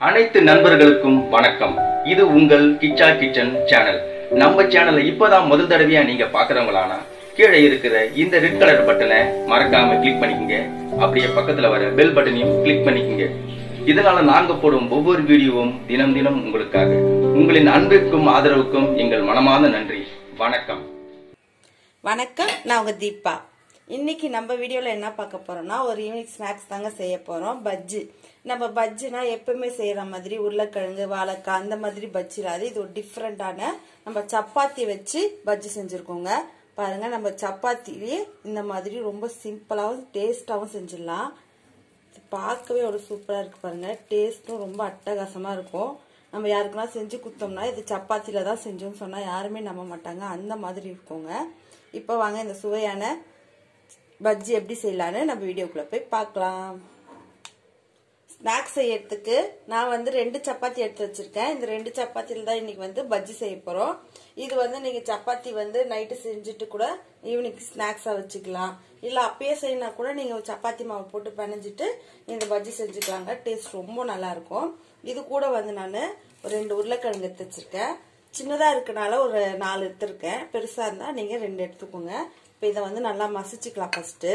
அனைத்து நண்பர்களுக்கும் வணக்கம் இது உங்கள் கிச்சா கிச்சன் சேனல் நம்ம சேனலை இப்பதான் முதல் தடவையா நீங்க பாக்குறவங்களானா கீழே இருக்கிற இந்த ரெட் கலர் பட்டனை மறக்காம கிளிக் பண்ணிக்கங்க அப்படியே பக்கத்துல வர பெல் பட்டனையும் கிளிக் பண்ணிக்கங்க இதனால நாங்க போடும் ஒவ்வொரு வீடியோவும் தினம் தினம் உங்களுக்காக உங்களின் அன்பிற்கும் ஆதரவுக்கும் எங்கள் மனமார்ந்த நன்றி வணக்கம் வணக்கம் நான் உங்க தீபா இன்னைக்கு நம்ம வீடியோவில் என்ன பார்க்க போறோம்னா ஒரு ஈவினிங் ஸ்நாக்ஸ் தாங்க செய்ய போறோம் பஜ்ஜி நம்ம பஜ்ஜினா எப்பவுமே செய்யற மாதிரி உருளைக்கிழங்கு வாழைக்காய் அந்த மாதிரி பஜ்ஜி இல்லாது இது ஒரு டிஃப்ரெண்டான நம்ம சப்பாத்தி வச்சு பஜ்ஜி செஞ்சுருக்கோங்க பாருங்க நம்ம சப்பாத்திலேயே இந்த மாதிரி ரொம்ப சிம்பிளாகவும் டேஸ்டாகவும் செஞ்சிடலாம் இது பார்க்கவே ஒரு சூப்பராக இருக்கு பாருங்க டேஸ்ட்டும் ரொம்ப அட்டகாசமாக இருக்கும் நம்ம யாருக்குன்னா செஞ்சு கொடுத்தோம்னா இது சப்பாத்தியில் தான் செஞ்சோம்னு சொன்னால் யாருமே நம்ப மாட்டாங்க அந்த மாதிரி இருக்குங்க இப்போ வாங்க இந்த சுவையான பஜ்ஜி எப்படி செய்யலான்னு நம்ம வீடியோக்குள்ளே போய் பார்க்கலாம் ஸ்நாக்ஸ் செய்யறதுக்கு நான் வந்து ரெண்டு சப்பாத்தி எடுத்து வச்சிருக்கேன் இந்த ரெண்டு சப்பாத்தியில் தான் இன்னைக்கு வந்து பஜ்ஜி செய்ய போகிறோம் இது வந்து நீங்கள் சப்பாத்தி வந்து நைட்டு செஞ்சுட்டு கூட ஈவினிங் ஸ்நாக்ஸாக வச்சுக்கலாம் இல்லை அப்பயே செய்யினா கூட நீங்கள் சப்பாத்தி மாவு போட்டு பிணைஞ்சிட்டு இந்த பஜ்ஜி செஞ்சுக்கலாங்க டேஸ்ட் ரொம்ப நல்லா இருக்கும் இது கூட வந்து நான் ஒரு ரெண்டு உருளைக்கிழங்கு எடுத்து வச்சிருக்கேன் சின்னதாக இருக்கனால ஒரு நாலு எடுத்துருக்கேன் பெருசாக இருந்தால் நீங்கள் ரெண்டு எடுத்துக்கோங்க இப்போ இதை வந்து நல்லா மசிச்சுக்கலாம் ஃபஸ்ட்டு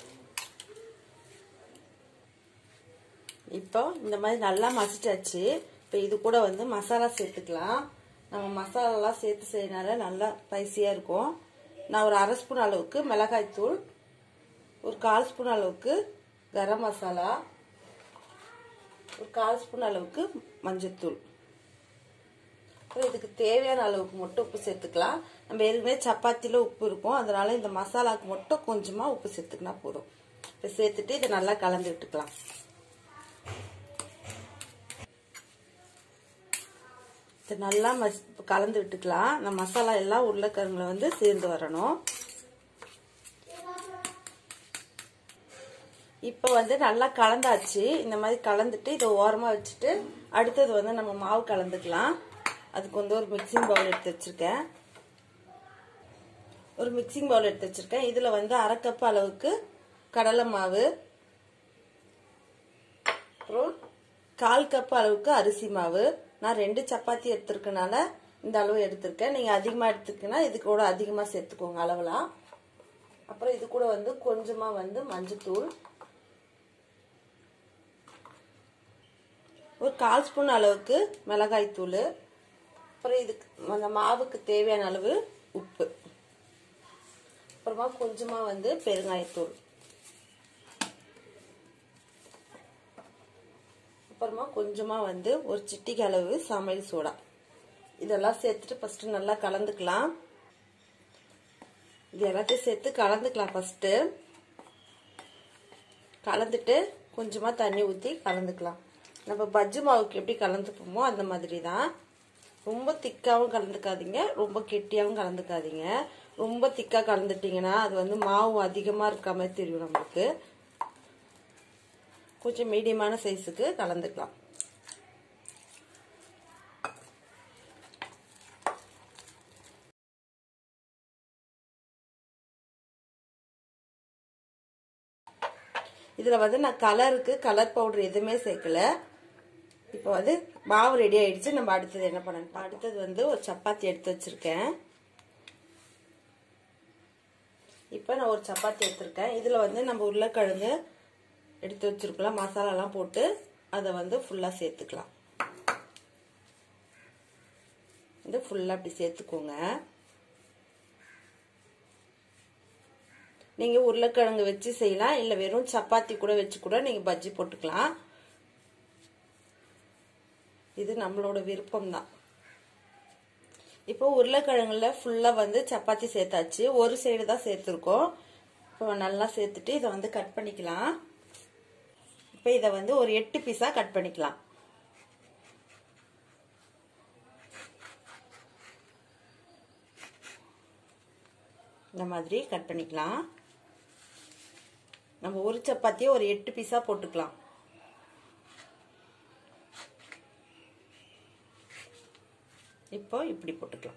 இப்போ இந்த மாதிரி நல்லா மசிச்சாச்சு இப்போ இது கூட வந்து மசாலா சேர்த்துக்கலாம் நம்ம மசாலாலாம் சேர்த்து செய்யறதுனால நல்லா ஸ்பைசியாக இருக்கும் நான் ஒரு அரை ஸ்பூன் அளவுக்கு மிளகாய் தூள் ஒரு கால் ஸ்பூன் அளவுக்கு கரம் மசாலா ஒரு கால் ஸ்பூன் அளவுக்கு மஞ்சத்தூள் அப்புறம் இதுக்கு தேவையான அளவுக்கு மட்டும் உப்பு சேர்த்துக்கலாம் நம்ம ஏற்கனவே சப்பாத்தியில் உப்பு இருக்கும் அதனால இந்த மசாலாவுக்கு மட்டும் கொஞ்சமாக உப்பு சேர்த்துக்கினா போதும் இப்போ சேர்த்துட்டு இதை நல்லா கலந்து விட்டுக்கலாம் இதை நல்லா மஸ் கலந்து விட்டுக்கலாம் இந்த மசாலா எல்லாம் உருளைக்கிழங்குல வந்து சேர்ந்து வரணும் இப்போ வந்து நல்லா கலந்தாச்சு இந்த மாதிரி கலந்துட்டு இதை ஓரமாக வச்சுட்டு அடுத்தது வந்து நம்ம மாவு கலந்துக்கலாம் அதுக்கு வந்து ஒரு மிக்சிங் பவுல் எடுத்து வச்சிருக்கேன் ஒரு மிக்சிங் பவுல் எடுத்து வச்சிருக்கேன் இதில் வந்து அரை கப் அளவுக்கு கடலை மாவு அப்புறம் கால் கப் அளவுக்கு அரிசி மாவு நான் ரெண்டு சப்பாத்தி எடுத்திருக்கனால இந்த அளவு எடுத்திருக்கேன் நீங்கள் அதிகமாக எடுத்துக்கினா இது கூட அதிகமாக சேர்த்துக்கோங்க அளவெல்லாம் அப்புறம் இது கூட வந்து கொஞ்சமாக வந்து மஞ்சத்தூள் ஒரு கால் ஸ்பூன் அளவுக்கு மிளகாய் தூள் அப்புறம் இதுக்கு அந்த மாவுக்கு தேவையான அளவு உப்பு அப்புறமா கொஞ்சமாக வந்து பெருங்காயத்தூள் அப்புறமா கொஞ்சமாக வந்து ஒரு சிட்டிக்கு அளவு சமையல் சோடா இதெல்லாம் சேர்த்துட்டு ஃபஸ்ட்டு நல்லா கலந்துக்கலாம் இது எல்லாத்தையும் சேர்த்து கலந்துக்கலாம் ஃபஸ்ட்டு கலந்துட்டு கொஞ்சமாக தண்ணி ஊற்றி கலந்துக்கலாம் நம்ம பஜ்ஜு மாவுக்கு எப்படி கலந்துப்போமோ அந்த மாதிரி தான் ரொம்ப திக்காகவும் கலந்துக்காதீங்க ரொம்ப கெட்டியாகவும் கலந்துக்காதீங்க ரொம்ப திக்காக கலந்துட்டிங்கன்னா அது வந்து மாவு அதிகமாக இருக்க மாதிரி தெரியும் நம்மளுக்கு கொஞ்சம் மீடியமான சைஸுக்கு கலந்துக்கலாம் இதில் வந்து நான் கலருக்கு கலர் பவுடர் எதுவுமே சேர்க்கல இப்போ வந்து மாவு ரெடி ஆயிடுச்சு நம்ம அடுத்தது என்ன பண்ணணும் அடுத்தது வந்து ஒரு சப்பாத்தி எடுத்து வச்சிருக்கேன் இப்போ நான் ஒரு சப்பாத்தி எடுத்திருக்கேன் இதில் வந்து நம்ம உருளைக்கிழங்கு எடுத்து வச்சிருக்கலாம் மசாலாலாம் போட்டு அதை வந்து ஃபுல்லாக சேர்த்துக்கலாம் இது ஃபுல்லாக அப்படி சேர்த்துக்கோங்க நீங்கள் உருளைக்கிழங்கு வச்சு செய்யலாம் இல்லை வெறும் சப்பாத்தி கூட வச்சு கூட நீங்கள் பஜ்ஜி போட்டுக்கலாம் இது நம்மளோட விருப்பம் தான் இப்போ உருளைக்கிழங்குல ஃபுல்லாக வந்து சப்பாத்தி சேர்த்தாச்சு ஒரு சைடு தான் சேர்த்துருக்கோம் இப்போ நல்லா சேர்த்துட்டு இதை வந்து கட் பண்ணிக்கலாம் இப்போ இதை வந்து ஒரு எட்டு பீஸாக கட் பண்ணிக்கலாம் இந்த மாதிரி கட் பண்ணிக்கலாம் நம்ம ஒரு சப்பாத்தியை ஒரு எட்டு பீஸாக போட்டுக்கலாம் இப்போ இப்படி போட்டுக்கலாம்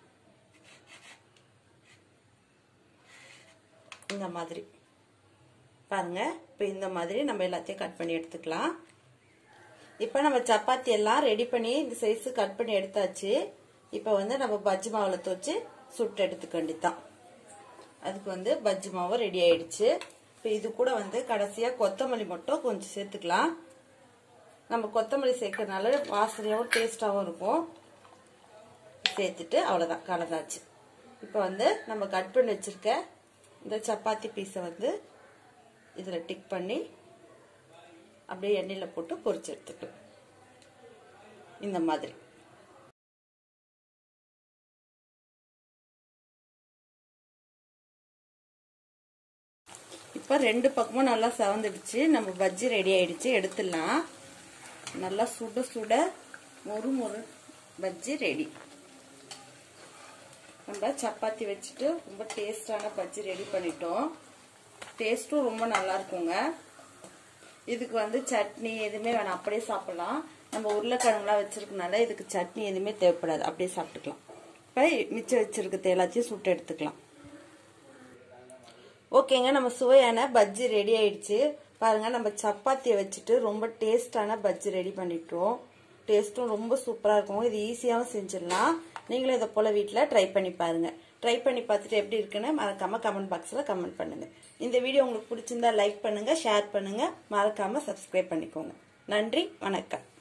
இந்த மாதிரி பாருங்க இப்போ இந்த மாதிரி நம்ம எல்லாத்தையும் கட் பண்ணி எடுத்துக்கலாம் இப்போ நம்ம சப்பாத்தி எல்லாம் ரெடி பண்ணி இந்த சைஸு கட் பண்ணி எடுத்தாச்சு இப்போ வந்து நம்ம பஜ்ஜி மாவில் துவச்சு சுட்டு எடுத்துக்க வேண்டியதான் அதுக்கு வந்து பஜ்ஜி மாவு ரெடி ஆயிடுச்சு இப்போ இது கூட வந்து கடைசியாக கொத்தமல்லி மட்டும் கொஞ்சம் சேர்த்துக்கலாம் நம்ம கொத்தமல்லி சேர்க்கறதுனால வாசனையாகவும் டேஸ்டாகவும் இருக்கும் சேர்த்துட்டு அவ்வளோதான் கலந்தாச்சு இப்போ வந்து நம்ம கட் பண்ணி வச்சிருக்க இந்த சப்பாத்தி பீஸை வந்து இதில் டிக் பண்ணி அப்படியே எண்ணெயில் போட்டு பொரிச்சு எடுத்துக்கலாம் இந்த மாதிரி இப்போ ரெண்டு பக்கமும் நல்லா செவந்துடுச்சு நம்ம பஜ்ஜி ரெடி ஆயிடுச்சு எடுத்துடலாம் நல்லா சுட சுட மொறு மொறு பஜ்ஜி ரெடி நம்ம சப்பாத்தி வச்சுட்டு ரொம்ப டேஸ்டான பஜ்ஜி ரெடி பண்ணிட்டோம் டேஸ்ட்டும் ரொம்ப நல்லா இருக்குங்க இதுக்கு வந்து சட்னி எதுவுமே வேணாம் அப்படியே சாப்பிடலாம் நம்ம உருளைக்கிழங்குலாம் வச்சிருக்கனால இதுக்கு சட்னி எதுவுமே தேவைப்படாது அப்படியே சாப்பிட்டுக்கலாம் இப்போ மிச்சம் வச்சிருக்கிறது எல்லாத்தையும் சுட்டு எடுத்துக்கலாம் ஓகேங்க நம்ம சுவையான பஜ்ஜி ரெடி ஆயிடுச்சு பாருங்க நம்ம சப்பாத்தியை வச்சுட்டு ரொம்ப டேஸ்டான பஜ்ஜி ரெடி பண்ணிட்டோம் டேஸ்ட்டும் ரொம்ப சூப்பராக இருக்கும் இது ஈஸியாகவும் செஞ்சிடலாம் நீங்களும் இதை போல் வீட்டில் ட்ரை பண்ணி பாருங்க ட்ரை பண்ணி பார்த்துட்டு எப்படி இருக்குன்னு மறக்காம கமெண்ட் பாக்ஸில் கமெண்ட் பண்ணுங்க இந்த வீடியோ உங்களுக்கு பிடிச்சிருந்தா லைக் பண்ணுங்க ஷேர் பண்ணுங்க மறக்காம சப்ஸ்கிரைப் பண்ணிக்கோங்க நன்றி வணக்கம்